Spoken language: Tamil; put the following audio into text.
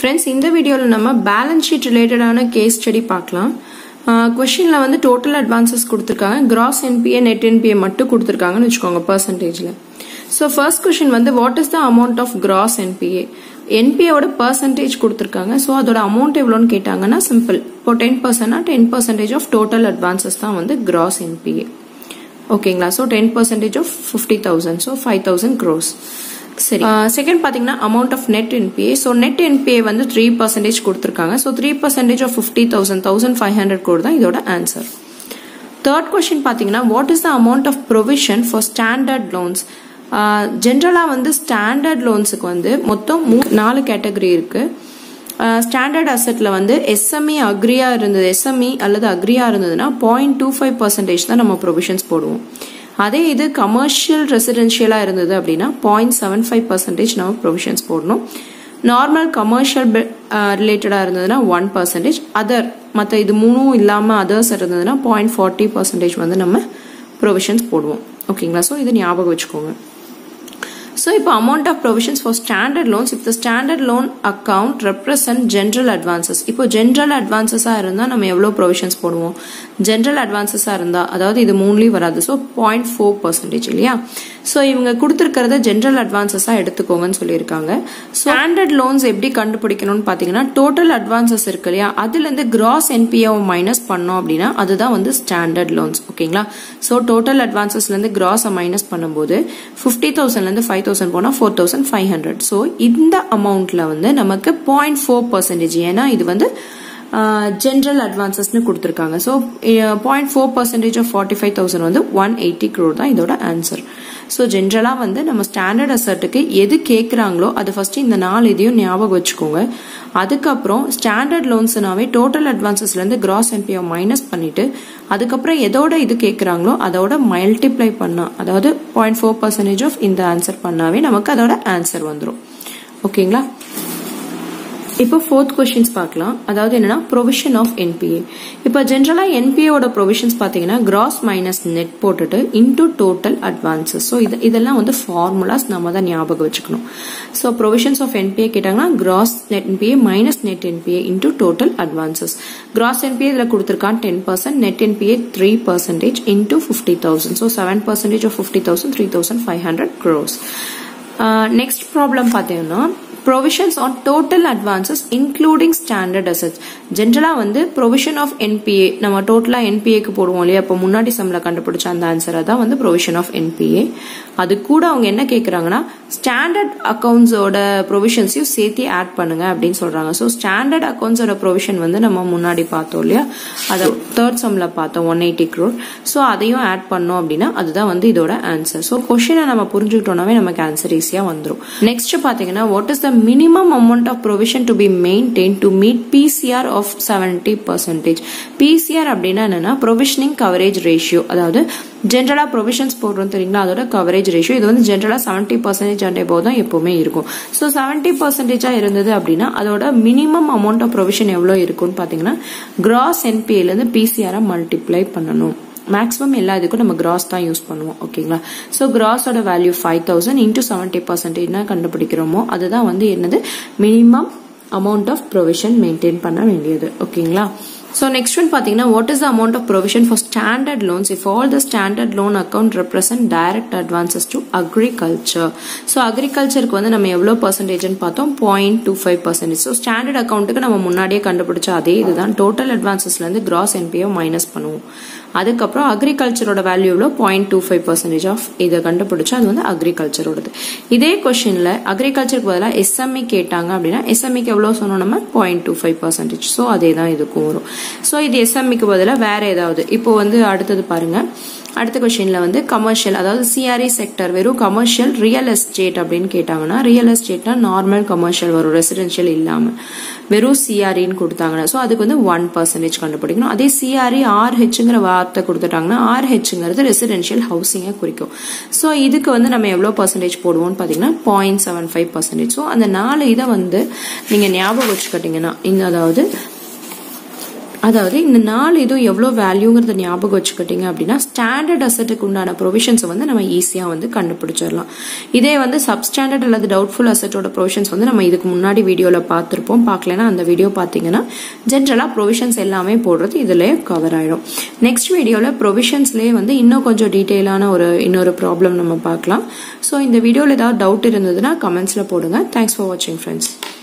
ஃப்ரெண்ட்ஸ் இந்த வீடியோவில் நம்ம பேலன்ஸ் ஷீட் ரிலேட்டடான கேஸ் ஸ்டடி பார்க்கலாம் கொஷினில் வந்து டோட்டல் அட்வான்சஸ் கொடுத்துருக்காங்க கிராஸ் என்பிஏ நெட் என்பிஏ மட்டும் கொடுத்துருக்காங்கன்னு வச்சுக்கோங்க பர்சன்டேஜில் ஸோ ஃபர்ஸ்ட் கொஷின் வந்து what is the amount of gross NPA என்பிஏவோட பர்சன்டேஜ் கொடுத்துருக்காங்க ஸோ அதோட அமௌண்ட் எவ்வளோன்னு கேட்டாங்கன்னா சிம்பிள் இப்போ டென் பர்சன்ட்னா ten percentage of total advances தான் வந்து கிராஸ் என்பிஏ ஓகேங்களா so ten percentage of fifty thousand so five thousand crores சரி செகண்ட் பார்த்தீங்கன்னா amount of net NPA so net NPA வந்து த்ரீ பர்சன்டேஜ் கொடுத்துருக்காங்க so three percentage of fifty thousand thousand five hundred கோட் தான் இதோட ஆன்சர் தேர்ட் கொஸ்டின் பார்த்தீங்கன்னா what is the amount of provision for standard loans ஜென்ரலாக வந்து ஸ்டாண்டர்ட் லோன்ஸுக்கு வந்து மொத்தம் மூ நாலு கேட்டகரி இருக்குது ஸ்டாண்டர்ட் அசெட்டில் வந்து எஸ்எம்இ அக்ரியா இருந்தது எஸ்எம்இ அல்லது அக்ரியா இருந்ததுன்னா பாயிண்ட் டூ ஃபைவ் பர்சன்டேஜ் தான் நம்ம ப்ரொவிஷன்ஸ் போடுவோம் அதே இது கமர்ஷியல் ரெசிடென்ஷியலாக இருந்தது அப்படின்னா பாயிண்ட் செவன் ஃபைவ் பர்சன்டேஜ் நம்ம ப்ரொவிஷன்ஸ் போடணும் நார்மல் கமர்ஷியல் ரிலேட்டடாக இருந்ததுன்னா ஒன் பர்சன்டேஜ் அதர் மற்ற இது மூணும் இல்லாமல் அதர்ஸ் இருந்ததுன்னா பாயிண்ட் ஃபார்ட்டி பர்சன்டேஜ் வந்து நம்ம ப்ரொவிஷன்ஸ் போடுவோம் ஓகேங்களா ஸோ இது ஞாபகம் வச்சுக்கோங்க ஸோ இப்போ amount of provisions for standard loans if the standard loan account represent general advances இப்போ ஜென்ரல் அட்வான்சஸாக இருந்தால் நம்ம எவ்வளோ ப்ரொவிஷன்ஸ் போடுவோம் ஜென்ரல் அட்வான்சஸாக இருந்தால் அதாவது இது மூணுலேயும் வராது ஸோ பாயிண்ட் ஃபோர் பர்சன்டேஜ் இல்லையா ஸோ இவங்க கொடுத்துருக்கிறத ஜென்ரல் அட்வான்சஸாக எடுத்துக்கோங்கன்னு சொல்லியிருக்காங்க ஸ்டாண்டர்ட் லோன்ஸ் எப்படி கண்டுபிடிக்கணும்னு பார்த்தீங்கன்னா டோட்டல் அட்வான்சஸ் இருக்கு இல்லையா அதுலேருந்து கிராஸ் என்பிஏவை மைனஸ் பண்ணோம் அப்படின்னா அதுதான் வந்து ஸ்டாண்டர்ட் லோன்ஸ் ஓகேங்களா ஸோ டோட்டல் அட்வான்சஸ்லேருந்து கிராஸை மைனஸ் பண்ணும்போது ஃபிஃப்டி தௌசண்ட்லேருந்து ஃபைவ் தௌசண்ட் போனால் four thousand five hundred so இந்த அமௌண்ட்டில் வந்து நமக்கு பாயிண்ட் ஃபோர் பர்சன்டேஜ் ஏன்னா இது வந்து ஜென்ரல் அட்வான்சஸ்னு கொடுத்துருக்காங்க so point four percentage of forty five thousand வந்து ஒன் எயிட்டி க்ரோர் தான் இதோட ஆன்சர் ஸோ ஜென்ரலாக வந்து நம்ம ஸ்டாண்டர்ட் அசர்ட்டுக்கு எது கேட்குறாங்களோ அது ஃபர்ஸ்ட் இந்த நாலு இதையும் ஞாபகம் வச்சுக்கோங்க அதுக்கப்புறம் ஸ்டாண்டர்ட் லோன்ஸ்னாவே டோட்டல் அட்வான்சஸ்லேருந்து கிராஸ் என்பிஓ மைனஸ் பண்ணிட்டு அதுக்கப்புறம் எதோட இது கேட்குறாங்களோ அதோட மல்டிப்ளை பண்ணா அதாவது பாயிண்ட் ஃபோர் பர்சன்டேஜ் ஆஃப் இந்த ஆன்சர் பண்ணாவே நமக்கு அதோட ஆன்சர் வந்துடும் ஓகேங்களா இப்போ ஃபோர்த் கொஸ்டின்ஸ் பார்க்கலாம் அதாவது என்னன்னா ப்ரொவிஷன் ஆஃப் என்பிஏ இப்போ ஜென்ரலாக என்பிஏவோட ப்ரொவிஷன்ஸ் பார்த்தீங்கன்னா கிராஸ் மைனஸ் நெட் போட்டுட்டு இன்டூ டோட்டல் அட்வான்சஸ் ஸோ இது இதெல்லாம் வந்து ஃபார்முலாஸ் நம்ம தான் ஞாபகம் வச்சுக்கணும் ஸோ ப்ரொவிஷன்ஸ் ஆஃப் என்பிஏ கேட்டாங்கன்னா gross net NPA minus net NPA into total advances gross NPA இதில் கொடுத்துருக்கான் ten percent net NPA three percentage into fifty thousand so seven percentage of fifty thousand three thousand five hundred crores next problem பார்த்தீங்கன்னா provisions on total advances including standard assets ஜென்ரலாக வந்து ப்ரொவிஷன் ஆஃப் என்பிஏ நம்ம டோட்டலாக என்பிஏக்கு போடுவோம் இல்லையா இப்போ முன்னாடி சம்மில் கண்டுபிடிச்ச அந்த ஆன்சரை தான் வந்து ப்ரொவிஷன் ஆஃப் என்பிஏ அது கூட அவங்க என்ன கேட்குறாங்கன்னா ஸ்டாண்டர்ட் அக்கௌண்ட்ஸோட ப்ரொவிஷன்ஸையும் சேர்த்து ஆட் பண்ணுங்க அப்படின்னு சொல்றாங்க ஸோ ஸ்டாண்டர்ட் அக்கௌண்ட்ஸோட ப்ரொவிஷன் வந்து நம்ம முன்னாடி பார்த்தோம் இல்லையா அதை தேர்ட் சம்மில் பார்த்தோம் ஒன் எயிட்டி க்ரோர் ஸோ அதையும் ஆட் பண்ணோம் அப்படின்னா அதுதான் வந்து இதோட ஆன்சர் ஸோ கொஷினை நம்ம புரிஞ்சுக்கிட்டோம்னாவே நமக்கு ஆன்சர் ஈஸியாக வந்துடும் நெக்ஸ்ட் பார்த்தீங்கன்னா what is the minimum amount of provision to be maintained to meet PCR of 70%. PCR அப்படின்னா என்னன்னா provisioning coverage ratio அதாவது ஜென்ரலா ப்ரொவிஷன்ஸ் போடுறோம் தெரியுங்களா அதோட கவரேஜ் ரேஷியோ இது வந்து ஜென்ரலா செவன்டி பர்சன்டேஜ் அண்ட் எபோவ் தான் எப்பவுமே இருக்கும் ஸோ செவன்டி பர்சன்டேஜா இருந்தது அப்படின்னா அதோட மினிமம் அமௌண்ட் ஆஃப் ப்ரொவிஷன் எவ்வளோ இருக்கும்னு பார்த்தீங்கன்னா கிராஸ் என்பிஏலேருந்து பிசிஆரை மல்டிப்ளை பண்ணணும் மேக்ஸிமம் எல்லா இதுக்கும் நம்ம கிராஸ் தான் யூஸ் பண்ணுவோம் ஓகேங்களா ஸோ கிராஸோட value five thousand into seventy பர்சன்டேஜ்னா கண்டுபிடிக்கிறோமோ அதுதான் வந்து என்னது minimum amount of provision maintain பண்ண வேண்டியது ஓகேங்களா ஸோ நெக்ஸ்ட் ஒன் பார்த்தீங்கன்னா what is the amount of provision for standard loans if all the standard loan account represent direct advances to agriculture so அக்ரிகல்ச்சருக்கு வந்து நம்ம எவ்வளோ பர்சன்டேஜ்னு பார்த்தோம் point two five percentage so standard அக்கௌண்ட்டுக்கு நம்ம முன்னாடியே கண்டுபிடிச்ச அதே இதுதான் டோட்டல் அட்வான்சஸ்லேருந்து கிராஸ் என்பிஓ மைனஸ் பண்ணுவோம் அதுக்கப்புறம் அக்ரிகல்ச்சரோட வேல்யூ எவ்வளோ point two five percentage of இதை கண்டுபிடிச்சா அது வந்து அக்ரிகல்ச்சரோடது இதே கொஸ்டின்ல அக்ரிகல்ச்சருக்கு பதிலாக எஸ்எம்இ கேட்டாங்க அப்படின்னா எஸ்எம்இக்கு எவ்வளோ சொன்னோம் நம்ம point two five percentage so அதே தான் இதுக்கும் வரும் ஸோ இது எஸ்எம்இக்கு பதிலாக வேற ஏதாவது இப்போ வந்து அடுத்தது பாருங்க அடுத்த கொஸ்டின்ல வந்து கமர்ஷியல் அதாவது சிஆர்இ செக்டர் வெறும் கமர்ஷியல் ரியல் எஸ்டேட் அப்படின்னு கேட்டாங்கன்னா ரியல் எஸ்டேட்னா நார்மல் கமர்ஷியல் வரும் ரெசிடென்ஷியல் இல்லாம வெறும் சிஆர்இன்னு கொடுத்தாங்கன்னா ஸோ அதுக்கு வந்து ஒன் பர்சன்டேஜ் கண்டுபிடிக்கணும் அதே சிஆர்இ ஆர்ஹெச்ங்கிற வார்த்தை கொடுத்துட்டாங்கன்னா ஆர்ஹெச்ங்கிறது ரெசிடென்ஷியல் ஹவுசிங்கை குறிக்கும் ஸோ இதுக்கு வந்து நம்ம எவ்வளோ பர்சன்டேஜ் போடுவோம்னு பார்த்தீங்கன்னா point seven five percentage so அந்த நாலு இதை வந்து நீங்கள் ஞாபகம் வச்சுக்கிட்டீங்கன்னா இந்த அதாவது அதாவது இந்த நாலு இதுவும் எவ்வளோ வேல்யூங்கிறத ஞாபகம் வச்சுக்கிட்டீங்க அப்படின்னா ஸ்டாண்டர்ட் அசட்டுக்கு உண்டான ப்ரொவிஷன்ஸை வந்து நம்ம ஈஸியாக வந்து கண்டுபிடிச்சிடலாம் இதே வந்து சப்ஸ்டாண்டர்ட் அல்லது டவுட்ஃபுல் அசட்டோட ப்ரொவிஷன்ஸ் வந்து நம்ம இதுக்கு முன்னாடி வீடியோவில் பார்த்துருப்போம் பார்க்கலன்னா அந்த வீடியோ பார்த்தீங்கன்னா ஜென்ரலாக ப்ரொவிஷன்ஸ் எல்லாமே போடுறது இதில் கவர் ஆயிடும் நெக்ஸ்ட் வீடியோவில் ப்ரொவிஷன்ஸ்லேயே வந்து இன்னும் கொஞ்சம் டீட்டெயிலான ஒரு இன்னொரு ப்ராப்ளம் நம்ம பார்க்கலாம் ஸோ இந்த வீடியோவில் ஏதாவது டவுட் இருந்ததுன்னா கமெண்ட்ஸில் போடுங்க தேங்க்ஸ் ஃபார் வாட்சிங் ஃப்ரெண்ட்ஸ்